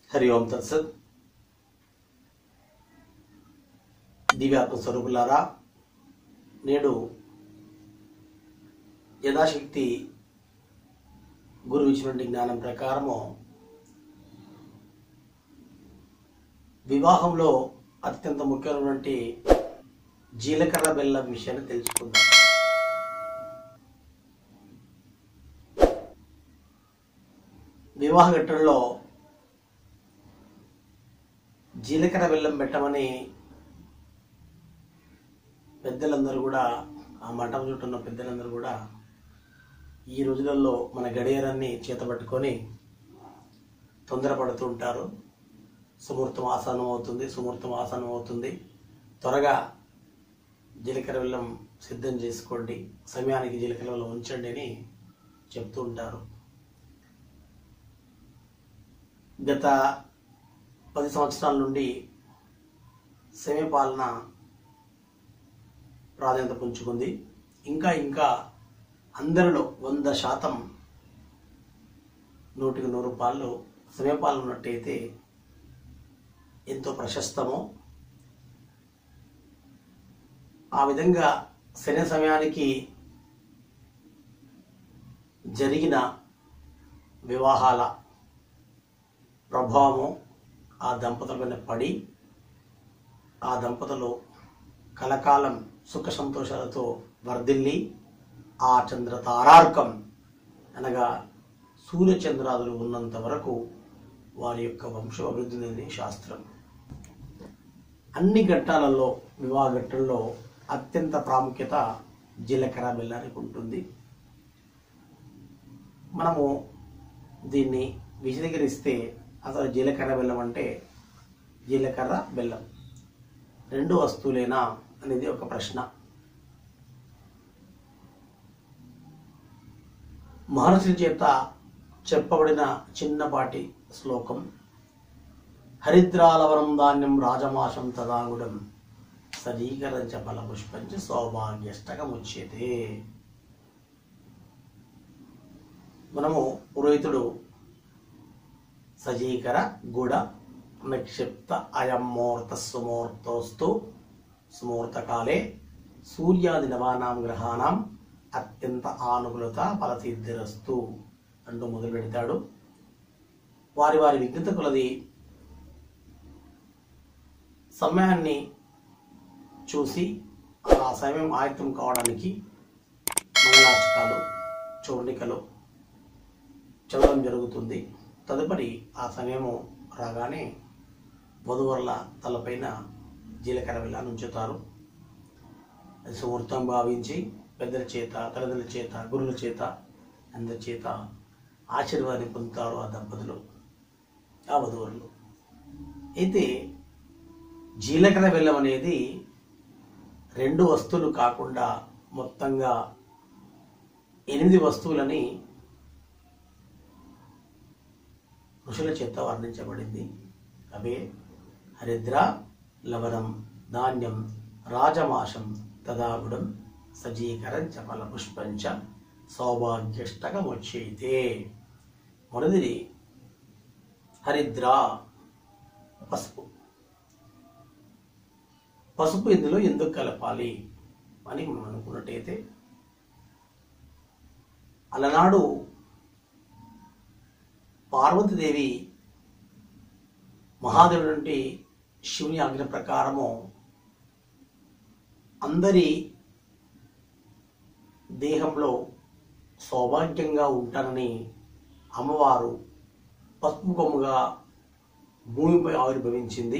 హరి ఓం తత్సత్ దివ్యాత్మ స్వరూపులారా నేడు యథాశక్తి గురువు ఇచ్చినటువంటి జ్ఞానం ప్రకారము వివాహంలో అత్యంత ముఖ్యమైనటువంటి జీలకర్ర బెల్లం విషయాన్ని తెలుసుకుందాం వివాహ ఘట్టంలో జీలకర్ర బెల్లం పెట్టమని పెద్దలందరూ కూడా ఆ మంటపం చుట్టూ ఉన్న పెద్దలందరూ కూడా ఈ రోజులలో మన గడియారాన్ని చేతబట్టుకొని తొందరపడుతూ ఉంటారు సుముహూర్తం ఆసనం అవుతుంది సుముహూర్తం ఆసనం అవుతుంది త్వరగా జీలకర్ర బెల్లం సిద్ధం చేసుకోండి సమయానికి జీలకర్ర బెల్లం ఉంచండి అని చెప్తూ ఉంటారు గత పది సంవత్సరాల నుండి సమయపాలన ప్రాధాన్యత పుంజుకుంది ఇంకా ఇంకా అందరిలో వంద శాతం నూటికి నూరు రూపాయలు సమయపాలన ఉన్నట్టయితే ఎంతో ప్రశస్తమో ఆ విధంగా శని సమయానికి జరిగిన వివాహాల ప్రభావము ఆ దంపతుల మీద పడి ఆ దంపతులు కలకాలం సుఖ సంతోషాలతో వర్ధిల్లి ఆ చంద్ర తారార్కం అనగా సూర్యచంద్రాదులు ఉన్నంత వరకు వారి యొక్క వంశం అభివృద్ధి అనేది శాస్త్రం అన్ని ఘట్టాలలో వివాహ ఘట్టంలో అత్యంత ప్రాముఖ్యత జీలకర్ర బెల్లానికి ఉంటుంది మనము దీన్ని విశదీకరిస్తే అసలు జీలకర్ర బెల్లం అంటే జీలకర్ర బెల్లం రెండు వస్తువులేనా అనేది ఒక ప్రశ్న మహర్షుల చేత చెప్పబడిన చిన్నపాటి శ్లోకం హరిద్రాలవరం ధాన్యం రాజమాషం తదాగుడం సజీకరంచ ఫల పుష్పంచ సౌభాగ్యష్టకముచ్యతే మనము పురోహితుడు సజీకర గుడ నిక్షిప్త అయం ముహూర్త సుముహూర్తోస్తు సుముహూర్తకాలే సూర్యాది నవానాం గ్రహాణం అత్యంత ఆనుకూలత ఫలసిద్ధిరస్తు అంటూ మొదలు పెడతాడు వారి వారి విజ్ఞత కొలది సమయాన్ని చూసి ఆ సమయం ఆయుత్తం కావడానికి మంగళాచకాలు చూర్ణికలు చదవడం జరుగుతుంది తదుపరి ఆ సమయము రాగానే వధువరుల తలపైన జీలకర్ర వెళ్ళాన్ని ఉంచుతారు అది సుముహూర్తం భావించి పెద్దల చేత తల్లిదండ్రుల చేత గురువుల చేత అందరి చేత ఆశీర్వాదాన్ని పొందుతారు ఆ దంపతులు ఆ వధువరులు అయితే జీలకర్ర బెల్లం అనేది రెండు వస్తువులు కాకుండా మొత్తంగా ఎనిమిది వస్తువులని ఋషుల చేత వర్ణించబడింది అవే హరిద్ర లవణం ధాన్యం రాజమాషం తదాగుడం సజీకరం చపల పుష్పంచ సౌభాగ్యష్టకముచ్యైతే మొదటిది హరిద్ర పసుపు పసుపు ఇందులో ఎందుకు కలపాలి అని మనం అనుకున్నట్టయితే అలనాడు పార్వతీదేవి మహాదేవుడు నుండి శివుని ఆజ్ఞ ప్రకారము అందరి దేహంలో సౌభాగ్యంగా ఉంటానని అమ్మవారు పసుపు కొమ్ముగా భూమిపై ఆవిర్భవించింది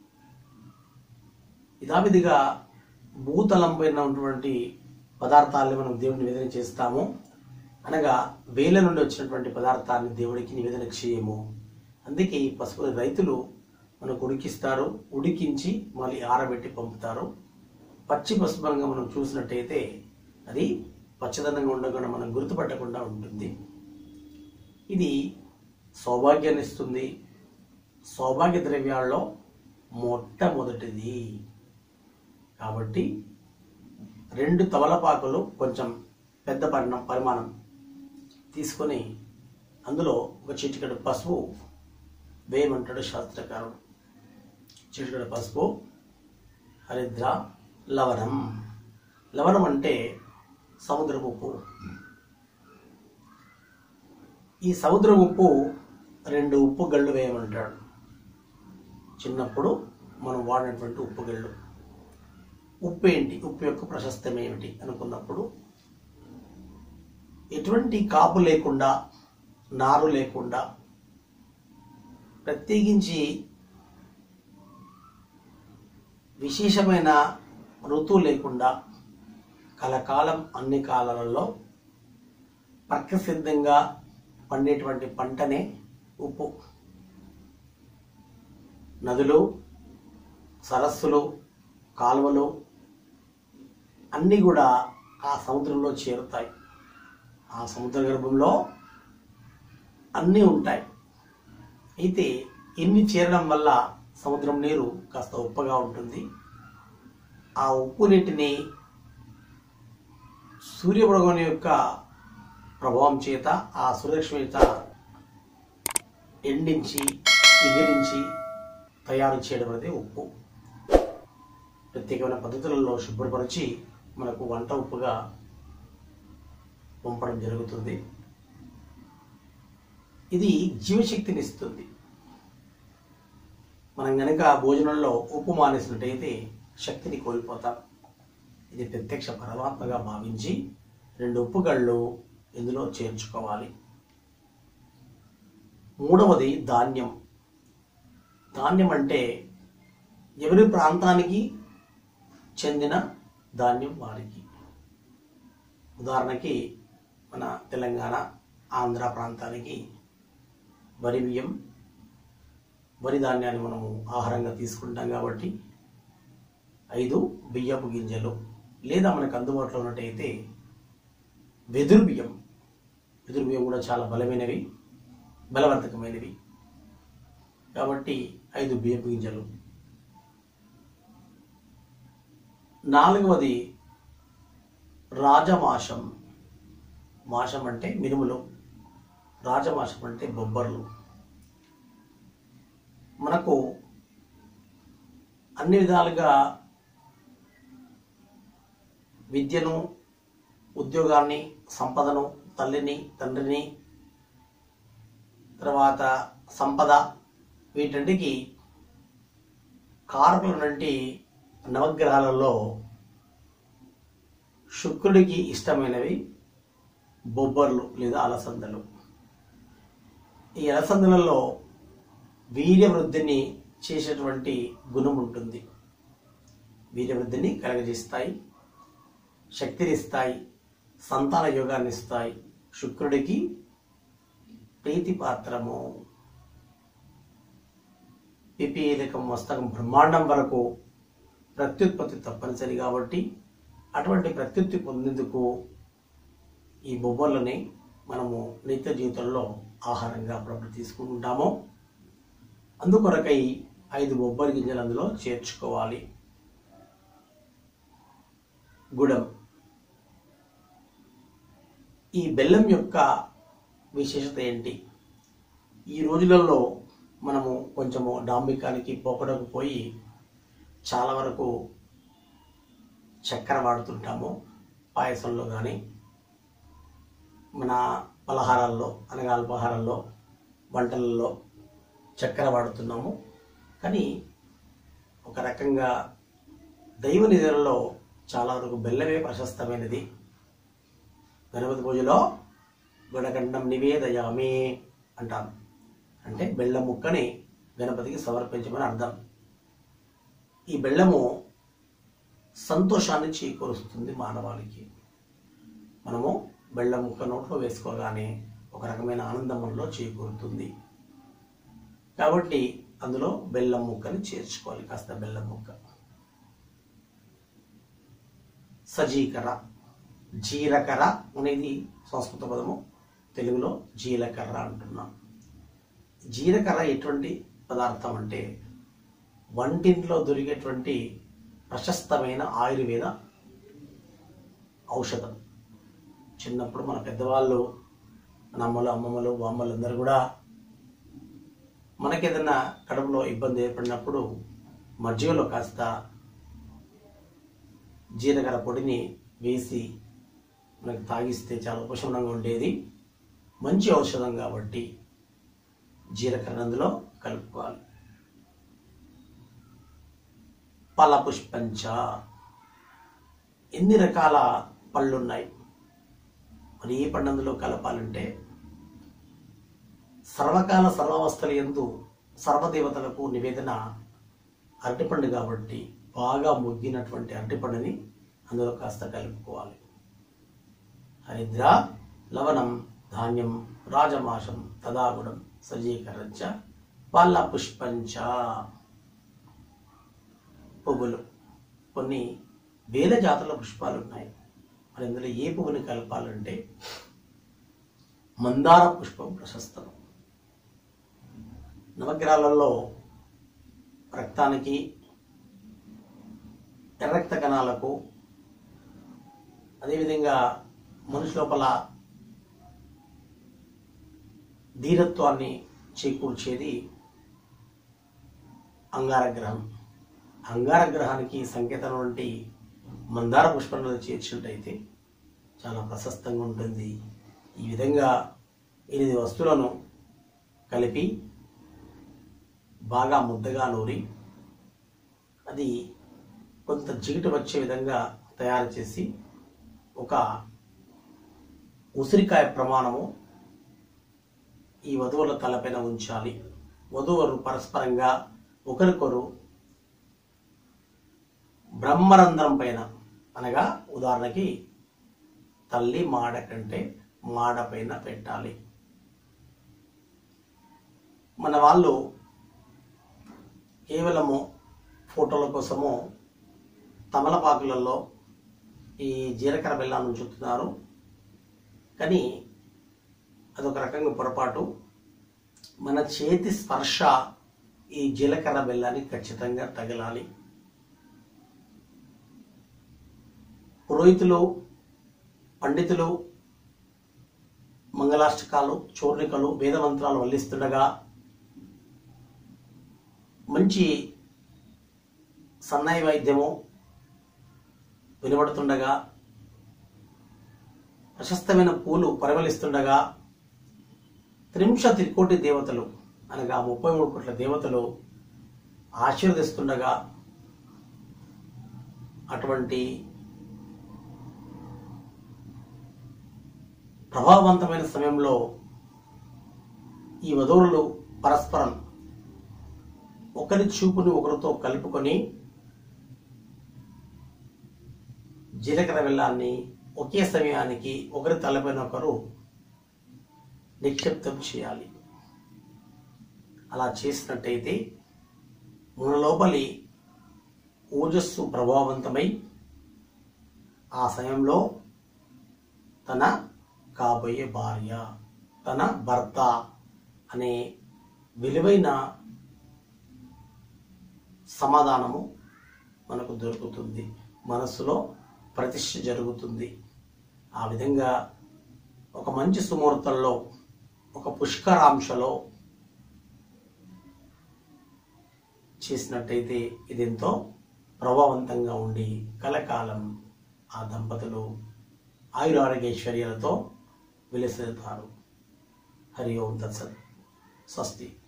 యథావిధిగా భూతలంపై ఉన్నటువంటి పదార్థాలను మనం దేవుడిని నివేదన చేస్తాము అనగా వేల నుండి వచ్చినటువంటి పదార్థాన్ని దేవుడికి నివేదన చేయము అందుకే ఈ పసుపు రైతులు మనకు ఉడికిస్తారు ఉడికించి మళ్ళీ ఆరబెట్టి పంపుతారు పచ్చి పసుపుగా మనం చూసినట్టయితే అది పచ్చదనంగా ఉండకుండా మనం గుర్తుపట్టకుండా ఉంటుంది ఇది సౌభాగ్యాన్ని ఇస్తుంది సౌభాగ్య ద్రవ్యాల్లో మొట్టమొదటిది కాబట్టి రెండు తమలపాకులు కొంచెం పెద్ద పరిణా పరిమాణం తీసుకొని అందులో ఒక చిటికెడు పసుపు వేయమంటాడు శాస్త్రకారుడు చిటికడ పసుపు హరిద్ర లవణం లవణం అంటే సముద్రపు ఉప్పు ఈ సముద్ర ఉప్పు రెండు ఉప్పు గళ్ళు వేయమంటాడు చిన్నప్పుడు మనం వాడినటువంటి ఉప్పు గళ్ళు ఉప్పు ఏంటి ఉప్పు యొక్క ప్రశస్తం ఏమిటి అనుకున్నప్పుడు ఎటువంటి కాపు లేకుండా నారు లేకుండా ప్రత్యేకించి విశేషమైన ఋతువు లేకుండా కలకాలం అన్ని కాలాలలో ప్రకసిద్ధంగా పండేటువంటి పంటనే ఉప్పు నదులు సరస్సులు కాలువలు అన్నీ కూడా ఆ సముద్రంలో చేరుతాయి ఆ సముద్ర గర్భంలో అన్నీ ఉంటాయి అయితే ఇన్ని చేరడం వల్ల సముద్రం నీరు కాస్త ఉప్పగా ఉంటుంది ఆ ఉప్పు నీటిని సూర్యభగవాని యొక్క ప్రభావం చేత ఆ సూర్యలక్ష్మి చేత ఎండించి ఎగిరించి తయారు చేయడం అనేది ఉప్పు ప్రత్యేకమైన పద్ధతులలో శుభ్రపరిచి మనకు వంట ఉప్పుగా పంపడం జరుగుతుంది ఇది జీవశక్తిని ఇస్తుంది మనం గనక భోజనంలో ఉప్పు మానేసినట్టయితే శక్తిని కోల్పోతాం ఇది ప్రత్యక్ష పరమాత్మగా భావించి రెండు ఉప్పుగళ్ళు ఇందులో చేర్చుకోవాలి మూడవది ధాన్యం ధాన్యం అంటే ఎవరి ప్రాంతానికి చెందిన ధాన్యం వారికి ఉదాహరణకి మన తెలంగాణ ఆంధ్ర ప్రాంతానికి వరి బియ్యం వరి ధాన్యాన్ని మనము ఆహారంగా తీసుకుంటాం కాబట్టి ఐదు బియ్యపు గింజలు లేదా మనకు అందుబాటులో ఉన్నట్టయితే వెదురు బియ్యం వెదురు బియ్యం కూడా చాలా బలమైనవి బలవర్ధకమైనవి కాబట్టి ఐదు బియ్యపు గింజలు నాలుగవది రాజమాషం మాషం అంటే మినుములు రాజమాషం అంటే బొబ్బర్లు మనకు అన్ని విధాలుగా విద్యను ఉద్యోగాన్ని సంపదను తల్లిని తండ్రిని తర్వాత సంపద వీటన్నిటికి కారకులనంటి నవగ్రహాలలో శుక్రుడికి ఇష్టమైనవి బొబ్బర్లు లేదా అలసందలు ఈ అలసందలలో వీర్యవృద్ధిని చేసేటువంటి గుణం ఉంటుంది వీర్యవృద్ధిని కలగజేస్తాయి శక్తినిస్తాయి సంతాన యోగాన్ని ఇస్తాయి శుక్రుడికి ప్రీతిపాత్రము పిపీలికం మస్తకం బ్రహ్మాండం వరకు ప్రత్యుత్పత్తి తప్పనిసరి కాబట్టి అటువంటి ప్రత్యుత్తి పొందేందుకు ఈ బొబ్బర్లని మనము నిత్య జీవితంలో ఆహారంగా అప్పుడప్పుడు తీసుకుంటాము అందుకొరకై ఐదు బొబ్బరి గింజలు అందులో చేర్చుకోవాలి గుడం ఈ బెల్లం యొక్క విశేషత ఏంటి ఈ రోజులలో మనము కొంచెము డాంబికానికి పోకడకు పోయి చాలా వరకు చక్కెర వాడుతుంటాము పాయసంలో కానీ మన పలహారాల్లో అనగా అల్పాహారాల్లో వంటలలో చక్కెర వాడుతున్నాము కానీ ఒక రకంగా దైవ నిధులలో చాలా వరకు బెల్లమే ప్రశస్తమైనది గణపతి పూజలో గుణకండం నివేదయామి అంటాం అంటే బెల్లం ముక్కని గణపతికి సమర్పించమని అర్థం ఈ బెల్లము సంతోషాన్ని చేకూరుస్తుంది మానవాళికి మనము బెల్లం ముక్క నోట్లో వేసుకోగానే ఒక రకమైన ఆనందం మనలో చేకూరుతుంది కాబట్టి అందులో బెల్లం ముక్కని చేర్చుకోవాలి కాస్త బెల్లం ముక్క సజీకర జీలకర్ర అనేది సంస్కృత పదము తెలుగులో జీలకర్ర అంటున్నాం జీలకర్ర ఎటువంటి పదార్థం అంటే వంటింట్లో దొరికేటువంటి ప్రశస్తమైన ఆయుర్వేద ఔషధం చిన్నప్పుడు మన పెద్దవాళ్ళు మన అమ్మలు అమ్మమ్మలు బామ్మలు అందరూ కూడా మనకి ఏదైనా కడుపులో ఇబ్బంది ఏర్పడినప్పుడు మజ్జిగలో కాస్త జీలకర్ర పొడిని వేసి మనకు తాగిస్తే చాలా ఉపశమనంగా ఉండేది మంచి ఔషధం కాబట్టి జీలకర్ర అందులో కలుపుకోవాలి పల పుష్పంచ ఎన్ని రకాల పళ్ళు ఉన్నాయి మరి ఏ పండు అందులో కలపాలంటే సర్వకాల సర్వావస్థల ఎందు సర్వదేవతలకు నివేదన అరటిపండు కాబట్టి బాగా ముగ్గినటువంటి అరటిపండుని అందులో కాస్త కలుపుకోవాలి హరిద్ర లవణం ధాన్యం రాజమాషం తదాగుణం సజీకరంచ వాళ్ళ పుష్పంచ పువ్వులు కొన్ని వేల జాతుల పుష్పాలు ఉన్నాయి మరి ఇందులో ఏ పువ్వుని కలపాలంటే మందార పుష్పం ప్రశస్తం నవగ్రహాలలో రక్తానికి ఎర్రక్త కణాలకు అదేవిధంగా మనిషి లోపల ధీరత్వాన్ని చేకూర్చేది అంగారగ్రహం అంగారగ్రహానికి సంకేతం వంటి మందార పుష్పంలో చేర్చినట్టయితే చాలా ప్రశస్తంగా ఉంటుంది ఈ విధంగా ఎనిమిది వస్తువులను కలిపి బాగా ముద్దగా నూరి అది కొంత జిగుట వచ్చే విధంగా తయారు చేసి ఒక ఉసిరికాయ ప్రమాణము ఈ వధువుల తలపైన ఉంచాలి వధువులు పరస్పరంగా ఒకరికొరు బ్రహ్మరంధ్రం పైన అనగా ఉదాహరణకి తల్లి మాడ కంటే మాడ పైన పెట్టాలి మన వాళ్ళు కేవలము ఫోటోల కోసము తమలపాకులలో ఈ జీలకర్ర బెల్లాన్ని ఉంచుతున్నారు కానీ అదొక రకంగా పొరపాటు మన చేతి స్పర్శ ఈ జీలకర్ర బెల్లానికి ఖచ్చితంగా తగలాలి పురోహితులు పండితులు మంగళాష్టకాలు చూర్ణికలు వేదమంత్రాలు వల్లిస్తుండగా మంచి సన్నాయి వాయిద్యము వినబడుతుండగా ప్రశస్తమైన పూలు పరిమళిస్తుండగా త్రింశ త్రికోటి దేవతలు అనగా ముప్పై మూడు కోట్ల దేవతలు ఆశీర్వదిస్తుండగా అటువంటి ప్రభావవంతమైన సమయంలో ఈ వధువులు పరస్పరం ఒకరి చూపుని ఒకరితో కలుపుకొని జీలకర్ర బెల్లాన్ని ఒకే సమయానికి ఒకరి తలపైన ఒకరు నిక్షిప్తం చేయాలి అలా చేసినట్టయితే మన లోపలి ఓజస్సు ప్రభావవంతమై ఆ సమయంలో తన కాబోయే భార్య తన భర్త అనే విలువైన సమాధానము మనకు దొరుకుతుంది మనస్సులో ప్రతిష్ఠ జరుగుతుంది ఆ విధంగా ఒక మంచి సుముహూర్తంలో ఒక పుష్కరాంశలో చేసినట్టయితే ఇది ఎంతో ప్రభావవంతంగా ఉండి కలకాలం ఆ దంపతులు ఆయురారోగ్యైశ్వర్యాలతో విలసిల్లుతారు హరి ఓం తత్సత్ స్వస్తి